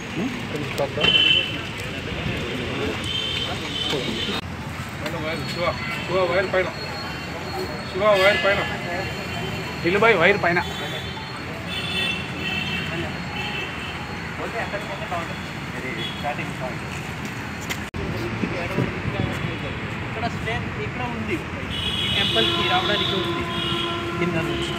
Shiva Shiva wire పైన Shiva wire పైన నిలుబాయి wire పైన ఇక్కడ స్టే ఇక్కడ ఉంది ఈ టెంపుల్కి రావడానికి ఉంది కింద నుంచి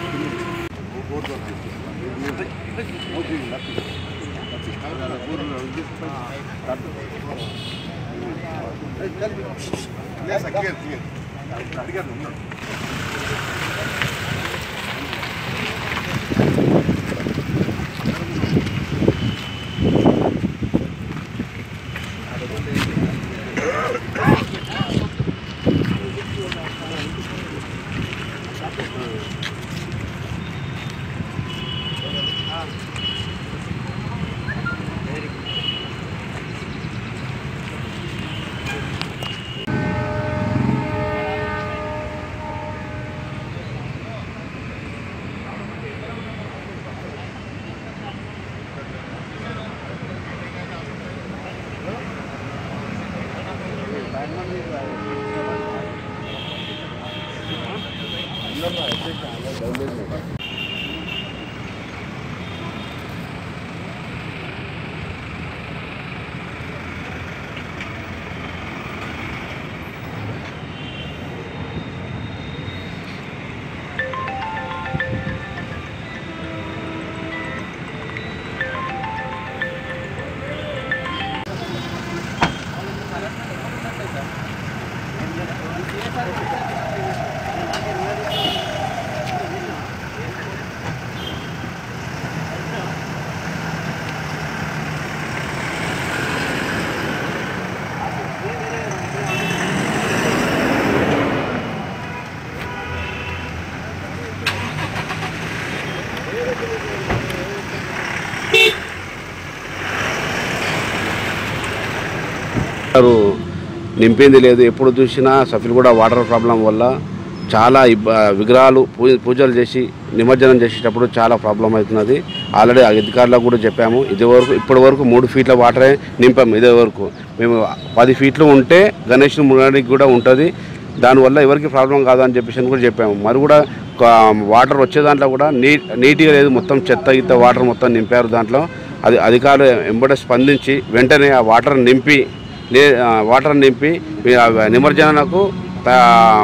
వాటర్ నింపింది లేదు ఎప్పుడు చూసినా సఫిల్ కూడా వాటర్ ప్రాబ్లం వల్ల చాలా ఇబ్బ విగ్రహాలు పూ పూజలు చేసి నిమజ్జనం చేసేటప్పుడు చాలా ప్రాబ్లం అవుతున్నది ఆల్రెడీ అధికారులకు కూడా చెప్పాము ఇది వరకు ఇప్పటి వరకు మూడు ఫీట్ల వాటరే నింపాము ఇదే వరకు మేము పది ఫీట్లు ఉంటే గణేష్ మునడానికి కూడా ఉంటుంది దానివల్ల ఎవరికి ప్రాబ్లం కాదని చెప్పేసి అని కూడా చెప్పాము మరి కూడా కా- వాటర్ వచ్చే దాంట్లో కూడా నీ నీట్గా లేదు మొత్తం చెత్త గిత్త వాటర్ మొత్తం నింపారు దాంట్లో అది అధికారులు వెంబడే స్పందించి వెంటనే ఆ వాటర్ నింపి లే ఆ, వాటర్ నింపి మీ ఆ నిమజ్జనకు తా-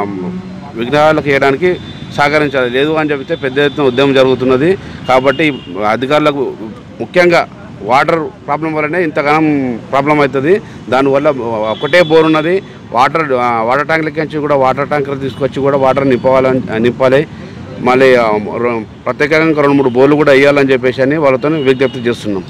విగ్రహాలకు వేయడానికి సహకరించాలి లేదు అని చెప్తే పెద్ద ఎత్తున ఉద్యమం జరుగుతున్నది కాబట్టి అధికారులకు ముఖ్యంగా వాటర్ ప్రాబ్లం వల్లనే ఇంతగానం ప్రాబ్లం అవుతుంది దానివల్ల ఒకటే బోర్ ఉన్నది వాటర్ ఆ, వాటర్ ట్యాంకులకి నుంచి కూడా వాటర్ ట్యాంకర్ తీసుకొచ్చి కూడా వాటర్ నింపవాలని నింపాలి మళ్ళీ ఆ, ర- ప్రత్యేకంగా రెండు మూడు బోర్లు కూడా వేయాలని చెప్పేసి అని వాళ్ళతో విజ్ఞప్తి చేస్తున్నాం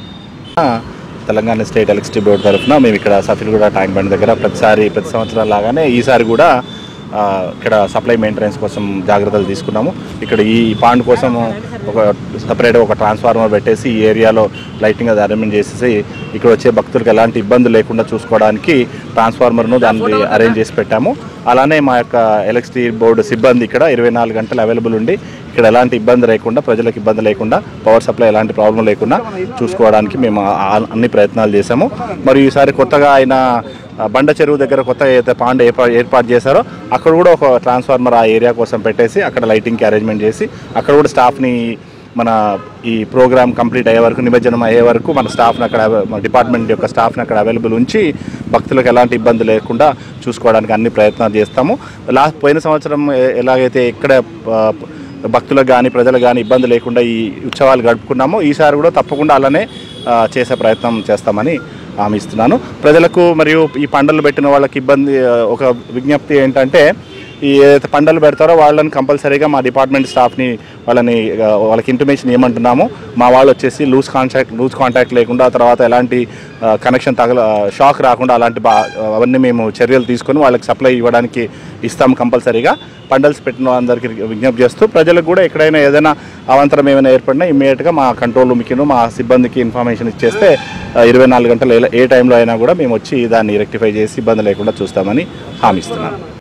తెలంగాణ స్టేట్ ఎలక్ట్రిసిటీ బోర్డు తరఫున మేము ఇక్కడ సఫిల్గూడ ట్యాంక్ బండ్ దగ్గర ప్రతిసారి ప్రతి సంవత్సరం లాగానే ఈసారి కూడా ఆ, ఇక్కడ సప్లై మెయింటెనెన్స్ కోసం జాగ్రత్తలు తీసుకున్నాము ఇక్కడ ఈ పాండ్ కోసం ఒక సపరేట్ ఒక ట్రాన్స్ఫార్మర్ పెట్టేసి ఈ ఏరియాలో లైటింగ్ అది అరేంజ్మెంట్ చేసేసి ఇక్కడ వచ్చే భక్తులకు ఎలాంటి ఇబ్బంది లేకుండా చూసుకోవడానికి ట్రాన్స్ఫార్మర్ను దాన్ని అరేంజ్ చేసి పెట్టాము అలానే మా యొక్క ఎలక్ట్రిసిటీ బోర్డు సిబ్బంది ఇక్కడ ఇరవై నాలుగు గంటలు అవైలబుల్ ఉండి ఇక్కడ ఎలాంటి ఇబ్బంది లేకుండా ప్రజలకు ఇబ్బంది లేకుండా పవర్ సప్లై ఎలాంటి ప్రాబ్లం లేకుండా చూసుకోవడానికి మేము ఆ- అన్ని ప్రయత్నాలు చేశాము మరియు ఈసారి కొత్తగా ఆయన ఆ, బండ చెరువు దగ్గర కొత్త అయితే పాండ్ ఏర్పాటు ఏర్పాటు చేశారో అక్కడ కూడా ఒక ట్రాన్స్ఫార్మర్ ఆ ఏరియా కోసం పెట్టేసి అక్కడ లైటింగ్కి అరేంజ్మెంట్ చేసి అక్కడ కూడా స్టాఫ్ని మన ఈ ప్రోగ్రామ్ కంప్లీట్ అయ్యే వరకు నిమజ్జనం అయ్యే వరకు మన స్టాఫ్ని అక్కడ మన డిపార్ట్మెంట్ యొక్క స్టాఫ్ని అక్కడ అవైలబుల్ ఉంచి భక్తులకు ఎలాంటి ఇబ్బంది లేకుండా చూసుకోవడానికి అన్ని ప్రయత్నాలు చేస్తాము లాస్ట్ పోయిన సంవత్సరం ఎ- ఎలాగైతే ఇక్కడ ఆ, భక్తులకు కానీ ప్రజలకు కానీ ఇబ్బంది లేకుండా ఈ ఉత్సవాలు గడుపుకున్నామో ఈసారి కూడా తప్పకుండా అలానే ఆ, చేసే ప్రయత్నం చేస్తామని హామీ ఇస్తున్నాను ప్రజలకు మరియు ఈ పంటలు పెట్టిన వాళ్ళకి ఇబ్బంది ఆ, ఒక విజ్ఞప్తి ఏంటంటే ఈ ఏదైతే పంటలు పెడతారో వాళ్ళని కంపల్సరీగా మా డిపార్ట్మెంట్ స్టాఫ్ని వాళ్ళని ఆ, వాళ్ళకి ఇంటిమేషన్ ఏమంటున్నాము మా వాళ్ళు వచ్చేసి లూజ్ కాంటాక్ట్ లూజ్ కాంటాక్ట్ లేకుండా తర్వాత ఎలాంటి కనెక్షన్ తగల షాక్ రాకుండా అలాంటి బా అవన్నీ మేము చర్యలు తీసుకొని వాళ్ళకి సప్లై ఇవ్వడానికి ఇస్తాం కంపల్సరీగా పండల్స్ పెట్టిన వాళ్ళందరికీ విజ్ఞప్తి చేస్తూ ప్రజలకు కూడా ఎక్కడైనా ఏదైనా అవంతరం ఏమైనా ఏర్పడినా ఇమ్మీడియట్గా మా కంట్రోల్ రూమ్కిను మా సిబ్బందికి ఇన్ఫర్మేషన్ ఇచ్చేస్తే ఆ, ఇరవై నాలుగు గంటలు ఏ- ఏ టైంలో అయినా కూడా మేము వచ్చి దాన్ని రెక్టిఫై చేసి ఇబ్బంది లేకుండా చూస్తామని హామీ ఇస్తున్నాను